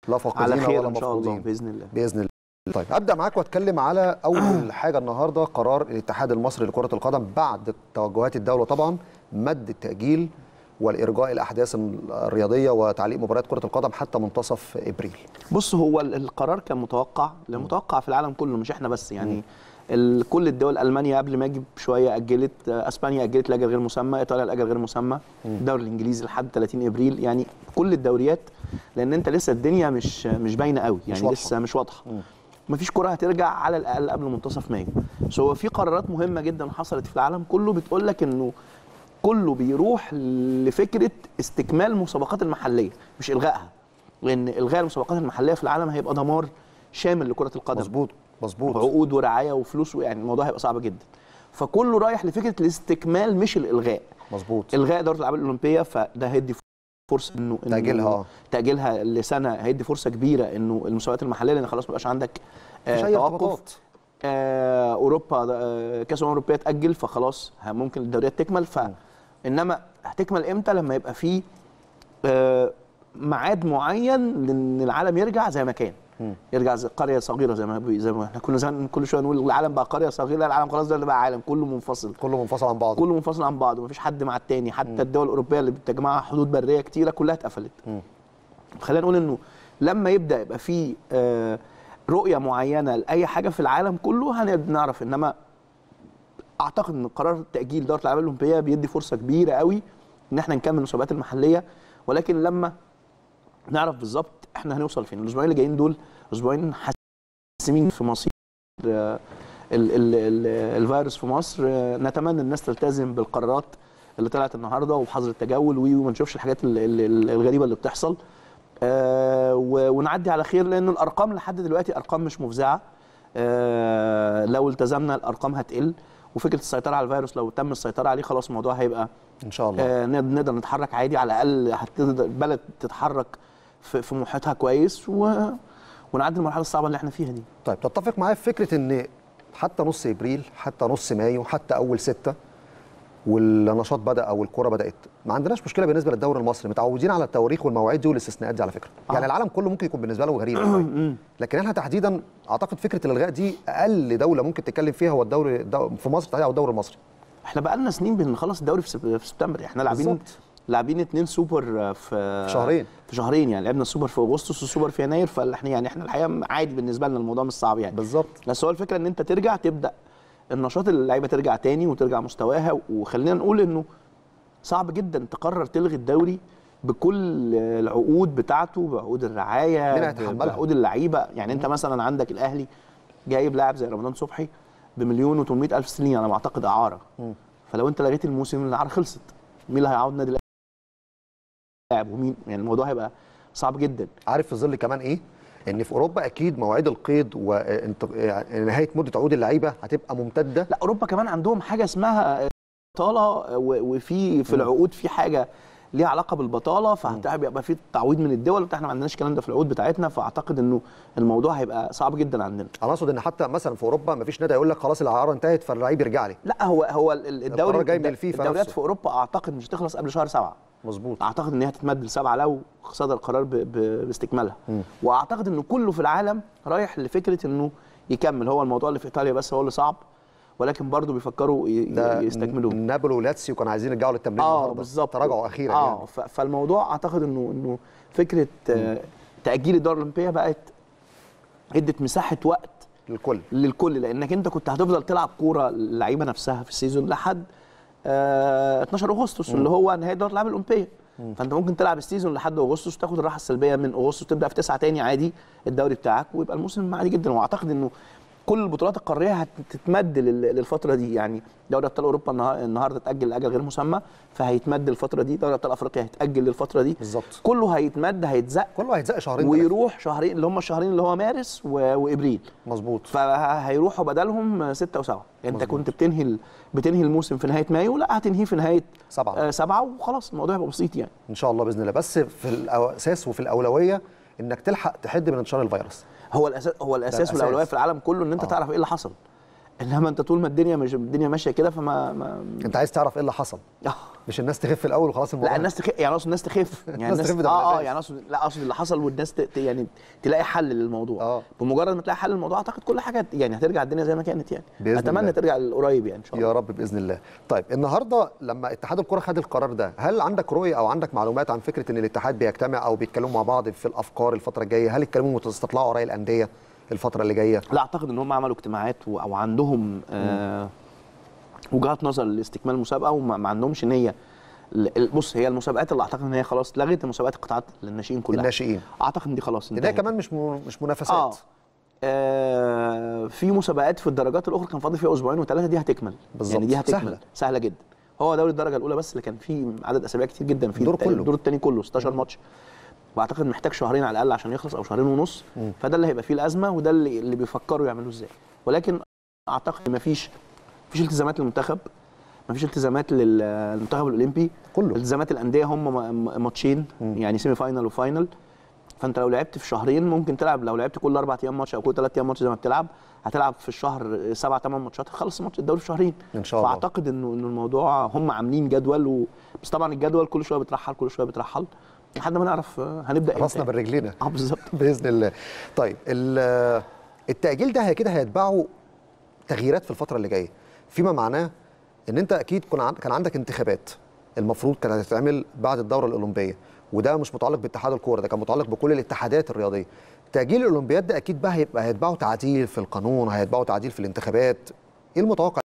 لا فاقدين على خير ولا ان شاء الله مفقودين باذن الله باذن الله طيب ابدا معاك واتكلم على اول حاجه النهارده قرار الاتحاد المصري لكره القدم بعد توجهات الدوله طبعا مد التاجيل والارجاء الاحداث الرياضيه وتعليق مباريات كره القدم حتى منتصف ابريل بص هو ال- القرار كان متوقع لأن متوقع في العالم كله مش احنا بس يعني ال- كل الدول المانيا قبل ما اجي بشويه اجلت آه، اسبانيا اجلت لاجل غير مسمى ايطاليا لاجل غير مسمى الدوري الانجليزي لحد 30 ابريل يعني كل الدوريات لان انت لسه الدنيا مش مش باينه قوي يعني واضحة. لسه مش واضحه مفيش كره هترجع على الاقل قبل منتصف مايو بس هو في قرارات مهمه جدا حصلت في العالم كله بتقول لك انه كله بيروح لفكره استكمال المسابقات المحليه مش الغائها لان الغاء المسابقات المحليه في العالم هيبقى دمار شامل لكره القدم مظبوط مظبوط عقود ورعايه وفلوس يعني الموضوع هيبقى صعب جدا فكله رايح لفكره الاستكمال مش الالغاء مظبوط الغاء دوره الالعاب الاولمبيه فده هيدي فرصه انه إنه- تأجيلها، آه. تاجيلها لسنه هيدي فرصه كبيره انه المسابقات المحليه لان خلاص ما بقاش عندك مفيش آه اي توقف ارتباطات آه اوروبا آه كاس الامم الاوروبيه تاجل فخلاص ه- ممكن الدوريات تكمل ف انما هتكمل امتى لما يبقى في آه ميعاد معين لان العالم يرجع زي ما كان يرجع زي قريه صغيره زي ما بي- زي ما احنا كل زمان كل شويه نقول العالم بقى قريه صغيره العالم خلاص ده اللي بقى عالم كله منفصل كله منفصل عن بعض كله منفصل عن بعض ومفيش حد مع التاني حتى الدول الاوروبيه اللي بتجمعها حدود بريه كتيره كلها اتقفلت خلينا نقول انه لما يبدا يبقى في آه، رؤيه معينه لاي حاجه في العالم كله هنبدا نعرف انما اعتقد ان قرار تاجيل دوره الالعاب الاولمبيه بيدي فرصه كبيره قوي ان احنا نكمل المسابقات المحليه ولكن لما نعرف بالظبط احنا هنوصل فين الاسبوعين اللي جايين دول اسبوعين حاسمين في مصير آه، ال ال ال الفيروس في مصر آه، نتمنى الناس تلتزم بالقرارات اللي طلعت النهارده وبحظر التجول وي- وما نشوفش الحاجات ال- ال- ال- الغريبه اللي بتحصل آه، و- ونعدي على خير لان الارقام لحد دلوقتي ارقام مش مفزعه آه، لو التزمنا الارقام هتقل وفكره السيطره على الفيروس لو تم السيطره عليه خلاص الموضوع هيبقى ان شاء الله آه، نقدر نقدر نتحرك عادي على الاقل هتقدر البلد تتحرك في في محيطها كويس و... ونعدي المرحله الصعبه اللي احنا فيها دي طيب تتفق معايا في فكره ان حتى نص ابريل حتى نص مايو حتى اول ستة والنشاط بدا او الكره بدات ما عندناش مشكله بالنسبه للدوري المصري متعودين على التواريخ والمواعيد دي والاستثناءات دي على فكره آه. يعني العالم كله ممكن يكون بالنسبه له غريبه شوية. لكن احنا تحديدا اعتقد فكره الالغاء دي اقل دوله ممكن تتكلم فيها هو الدوري الدو- في مصر تحديدا او الدوري المصري احنا بقى لنا سنين بنخلص الدوري في سب- في سبتمبر احنا لاعبين بالظبط. لاعبين اتنين سوبر في في شهرين. في شهرين يعني لعبنا السوبر في اغسطس والسوبر في يناير فاحنا يعني احنا الحقيقه عادي بالنسبه لنا الموضوع مش صعب يعني بالظبط بس هو الفكره ان انت ترجع تبدا النشاط اللعيبه ترجع تاني وترجع مستواها وخلينا نقول انه صعب جدا تقرر تلغي الدوري بكل العقود بتاعته بعقود مين الرعايه هيتحملها؟ بعقود اللعيبه يعني انت مثلا عندك الاهلي جايب لاعب زي رمضان صبحي بمليون و800 الف استرليني على ما اعتقد اعاره فلو انت لغيت الموسم الاعاره خلصت مين اللي هيعوض نادي اللاعب ومين يعني الموضوع هيبقى صعب جدا عارف في ظل كمان ايه ان في اوروبا اكيد مواعيد القيد ونهايه مده عقود اللعيبه هتبقى ممتده لا اوروبا كمان عندهم حاجه اسمها بطاله و- وفي في العقود في حاجه ليها علاقه بالبطاله فهيبقى في تعويض من الدول بتاع احنا ما عندناش الكلام ده في العقود بتاعتنا فاعتقد انه الموضوع هيبقى صعب جدا عندنا انا اقصد ان حتى مثلا في اوروبا مفيش نادي يقول لك خلاص الاعاره انتهت فاللعيب يرجع لي لا هو هو ال- ال- الدوري القرار جاي من الفيفا الدوريات نفسه. في اوروبا اعتقد مش هتخلص قبل شهر سبعة مظبوط اعتقد ان هي هتتمد لسبعه لو صدر القرار ب- ب- باستكمالها واعتقد انه كله في العالم رايح لفكره انه يكمل هو الموضوع اللي في ايطاليا بس هو اللي صعب ولكن برضه بيفكروا ي- ده يستكملوه نابولي ولاتسيو كانوا عايزين يرجعوا للتمرين اه النهارده بالظبط تراجعوا اخيرا اه يعني ف- فالموضوع اعتقد انه انه فكره آه تاجيل الدوره الاولمبيه بقت ادت مساحه وقت للكل للكل لانك انت كنت هتفضل تلعب كوره اللعيبه نفسها في السيزون لحد آه 12 اغسطس اللي هو نهايه دوره الالعاب الاولمبيه فانت ممكن تلعب السيزون لحد اغسطس وتاخد الراحه السلبيه من اغسطس وتبدا في تسعه تاني عادي الدوري بتاعك ويبقى الموسم عادي جدا واعتقد انه كل البطولات القاريه هتتمد لل- للفتره دي يعني دوري ابطال اوروبا النها- النهارده اتاجل لاجل غير مسمى فهيتمد الفتره دي دوري ابطال افريقيا هيتاجل للفتره دي بالظبط. كله هيتمد هيتزق كله هيتزق شهرين ثلاثة. ويروح شهرين اللي هم الشهرين اللي هو مارس و- وابريل مظبوط فهيروحوا بدلهم ستة وسبعة يعني انت كنت بتنهي ال- بتنهي الموسم في نهايه مايو لا هتنهيه في نهايه سبعة. آه سبعة وخلاص الموضوع هيبقى بسيط يعني ان شاء الله باذن الله بس في الاساس وفي الاولويه انك تلحق تحد من انتشار الفيروس هو الاساس هو الاساس الأساس. والاولويه في العالم كله ان انت آه. تعرف ايه اللي حصل انما انت طول ما الدنيا مش الدنيا ماشيه كده فما ما انت عايز تعرف ايه اللي حصل آه. مش الناس تخف الاول وخلاص الموضوع لا الناس تخف يعني اقصد الناس تخف يعني الناس تخف ده اه اه بالعكس. يعني اقصد لا اقصد اللي حصل والناس ت... ت- يعني تلاقي حل للموضوع آه. بمجرد ما تلاقي حل للموضوع اعتقد كل حاجه يعني هترجع الدنيا زي ما كانت يعني بإذن اتمنى الله. ترجع للقريب يعني ان شاء الله يا رب باذن الله طيب النهارده لما اتحاد الكره خد القرار ده هل عندك رؤيه او عندك معلومات عن فكره ان الاتحاد بيجتمع او بيتكلموا مع بعض في الافكار الفتره الجايه هل يتكلموا وتستطلعوا راي الانديه الفتره اللي جايه لا اعتقد ان هم عملوا اجتماعات و- او عندهم آه وجهات نظر لاستكمال المسابقه وما ما عندهمش نيه ل- ال- بص هي المسابقات اللي اعتقد ان هي خلاص لغت مسابقات القطاعات للناشئين كلها الناشئين اعتقد ان دي خلاص لان هي انتهت. كمان مش م- مش منافسات اه آه، في مسابقات في الدرجات الاخرى كان فاضل فيها اسبوعين وثلاثه دي هتكمل بالظبط. يعني دي هتكمل سهلة. سهله, سهلة جدا هو دوري الدرجه الاولى بس اللي كان فيه عدد اسابيع كتير جدا في الدور الت- كله. الدور الثاني كله 16 ماتش واعتقد محتاج شهرين على الاقل عشان يخلص او شهرين ونص فده اللي هيبقى فيه الازمه وده اللي اللي بيفكروا يعملوه ازاي ولكن اعتقد ما فيش مفيش التزامات للمنتخب مفيش التزامات لل- للمنتخب الاولمبي كله. التزامات الانديه هم م- م- ماتشين يعني سيمي فاينل وفاينل فانت لو لعبت في شهرين ممكن تلعب لو لعبت كل اربع ايام ماتش او كل ثلاث ايام ماتش زي ما بتلعب هتلعب في الشهر سبع ثمان ماتشات هتخلص الماتش الدوري في شهرين إن شاء الله. فاعتقد انه انه الموضوع هم عاملين جدول و... بس طبعا الجدول كل شويه بيترحل كل شويه بيترحل لحد ما نعرف آه، هنبدا امتى راسنا بالرجلينا اه بالظبط باذن الله طيب ال- التاجيل ده هي كده هيتبعه تغييرات في الفتره اللي جايه فيما معناه ان انت اكيد كن عن- كان عندك انتخابات المفروض كانت هتتعمل بعد الدوره الاولمبيه وده مش متعلق باتحاد الكوره ده كان متعلق بكل الاتحادات الرياضيه تاجيل الاولمبياد ده اكيد بقى هيبقى هيتبعه تعديل في القانون هيتبعه تعديل في الانتخابات ايه المتوقع